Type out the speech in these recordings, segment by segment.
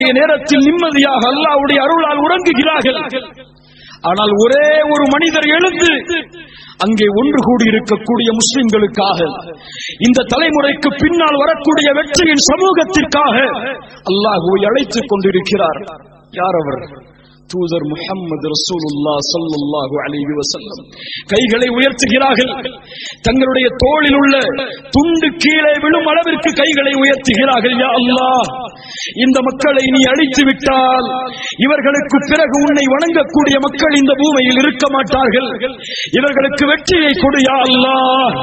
நேரத்தில் நிம்மதியாக அல்லாஹ்வுடைய அருளால் உறங்குகிறார்கள் ஆனால் ஒரே ஒரு மனிதர் எழுந்து அங்கே ஒன்று கூடி இருக்கக்கூடிய முஸ்லிம்களுக்காக இந்த தலைமுறைக்கு பின்னால் வரக்கூடிய வெற்றியின் சமூகத்திற்காக அல்லாஹுவை அழைத்துக் கொண்டிருக்கிறார் யார் அவர் தூதர் முஹம்மது ரசூலுல்லா ஸல்லல்லாஹு அலைஹி வஸல்லம் கைகளை உயர்த்துகிறார்கள் தங்களுடைய தோளில் உள்ள துண்டு கீழே விழும் அளவிற்கு கைகளை உயர்த்துகிறார்கள் யா அல்லாஹ் இந்த மக்களை நீ அழித்து விட்டால் இவர்களுக்கு பிறகு உன்னை வணங்கக்கூடிய மக்கள் இந்த பூமியில் இருக்க மாட்டார்கள் இவர்களுக்கு வெற்றியை கொடு யா அல்லாஹ்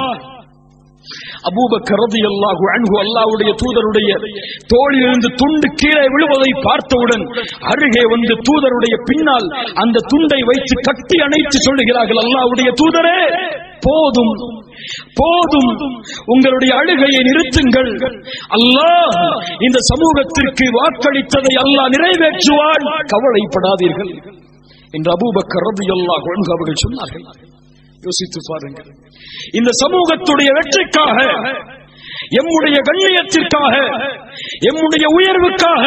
அபூபக்கர் ரலியல்லாஹு அன்ஹு அல்லாஹ்வுடைய தூதருடைய தோளிலிருந்து துண்டு கீழே விழுவதை பார்த்தவுடன் அருகே வந்து தூதருடைய பின்னால் அந்த துண்டை வைத்து கட்டி அணைத்து சொல்லுகிறார்கள் அல்லாஹ்வுடைய தூதரே போதும் போதும் உங்களுடைய அழுகையை நிறுத்துங்கள் அல்லாஹ் இந்த சமூகத்திற்கு வாக்களித்ததை அல்லாஹ் நிறைவேற்றுவான் கவலைப்படாதீர்கள் என்று அபூபக்கர் ரலியல்லாஹு அன்ஹு அவர்கள் சொன்னார்கள் யோசித்து பாருங்கள் இந்த சமூகத்துடைய வெற்றிக்காக எம்முடைய கண்ணியத்திற்காக எம்முடைய உயர்வுக்காக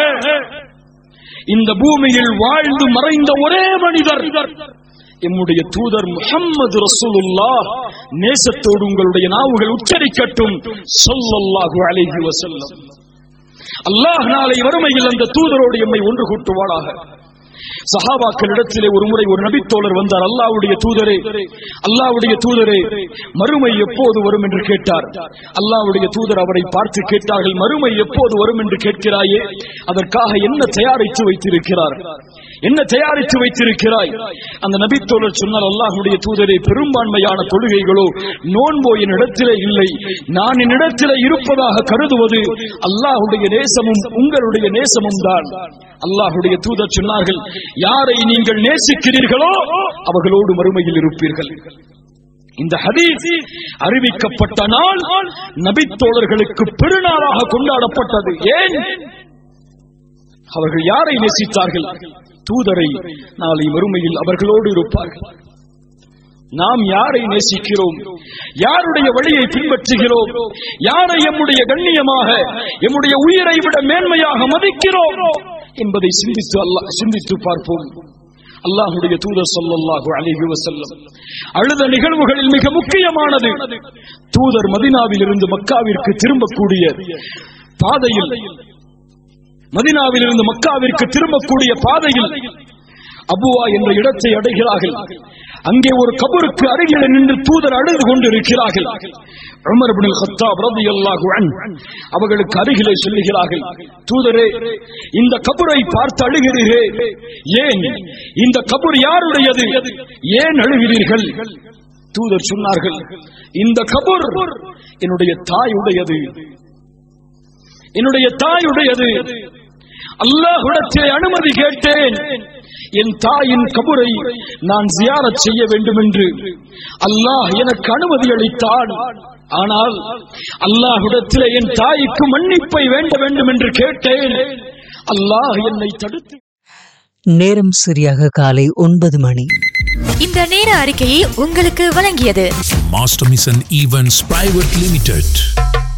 இந்த பூமியில் வாழ்ந்து மறைந்த ஒரே மனிதர் எம்முடைய தூதர் முஹம்மது ரசூலுல்லாஹ் நேசத்தோடு உங்களுடைய நாவுகள் உச்சரிக்கட்டும் ஸல்லல்லாஹு அலைஹி வஸல்லம் அல்லாஹ் நாளை வறுமையில் அந்த தூதரோடு எம்மை ஒன்று கூட்டுவாளாக சஹாபாக்களிடத்திலே ஒரு முறை ஒரு நபித்தோழர் வந்தார் அல்லாஹ்வுடைய தூதரே அல்லாஹ்வுடைய தூதரே மறுமை எப்போது வரும் என்று கேட்டார் அல்லாஹ்வுடைய தூதர் அவரை பார்த்து கேட்டார்கள் மறுமை எப்போது வரும் என்று கேட்கிறாயே அதற்காக என்ன தயாரித்து வைத்திருக்கிறார் என்ன தயாரித்து வைத்திருக்கிறாய் அந்த நபித்தோழர் சொன்னால் அல்லாஹ்வுடைய தூதரே பெரும்பான்மையான தொழுகைகளோ நோன்போ என்னிடத்திலே இல்லை நான் என்னிடத்திலே இருப்பதாக கருதுவது அல்லாஹ்வுடைய நேசமும் உங்களுடைய நேசமும் தான் அல்லாஹ்வுடைய தூதர் சொன்னார்கள் யாரை நீங்கள் நேசிக்கிறீர்களோ அவர்களோடு மறுமையில் இருப்பீர்கள் இந்த ஹதீஸ் அறிவிக்கப்பட்ட நாள் நபித்தோழர்களுக்கு பெருநாளாக கொண்டாடப்பட்டது ஏன் அவர்கள் யாரை நேசித்தார்கள் தூதரை நாளை மறுமையில் அவர்களோடு இருப்பார்கள் நாம் யாரை நேசிக்கிறோம் யாருடைய வழியை பின்பற்றுகிறோம் யாரை எம்முடைய கண்ணியமாக எம்முடைய உயிரை விட மேன்மையாக மதிக்கிறோம் என்பதை சிந்தித்து அல்லாஹ் சிந்தித்து பார்ப்போம் அல்லாஹுடைய தூதர் ஸல்லல்லாஹு அலைஹி வஸல்லம் அழுத நிகழ்வுகளில் மிக முக்கியமானது தூதர் மதினாவில் இருந்து மக்காவிற்கு திரும்பக்கூடிய பாதையில் மதினாவில் இருந்து மக்காவிற்கு திரும்பக்கூடிய பாதையில் அபுவா என்ற இடத்தை அடைகிறார்கள் அங்கே ஒரு கபருக்கு அருகில் நின்று தூதர் அழுது கொண்டிருக்கிறார்கள் உமர் இப்னு கத்தாப் ரலியல்லாஹு அன்ஹு அவர்களுக்கு அருகிலே சொல்லுகிறார்கள் தூதரே இந்த கபரை பார்த்து அழுகிறீரே ஏன் இந்த கபர் யாருடையது ஏன் அழுகிறீர்கள் தூதர் சொன்னார்கள் இந்த கபர் என்னுடைய தாயுடையது என்னுடைய தாயுடையது அல்லாஹ்விடத்திலே அனுமதி கேட்டேன் என் தாயின் கபரை நான் ஜியாரத் செய்ய வேண்டும் என்று அல்லாஹ் எனக்கு அனுமதி அளித்தான் ஆனால் அல்லாஹ்விடத்திலே என் தாய்க்கு மன்னிப்பை வேண்ட வேண்டும் என்று கேட்டேன் அல்லாஹ் என்னை தடுத்து நேரம் சரியாக காலை ஒன்பது மணி இந்த நேர அறிக்கையை உங்களுக்கு வழங்கியது Master Mission Events Private Limited.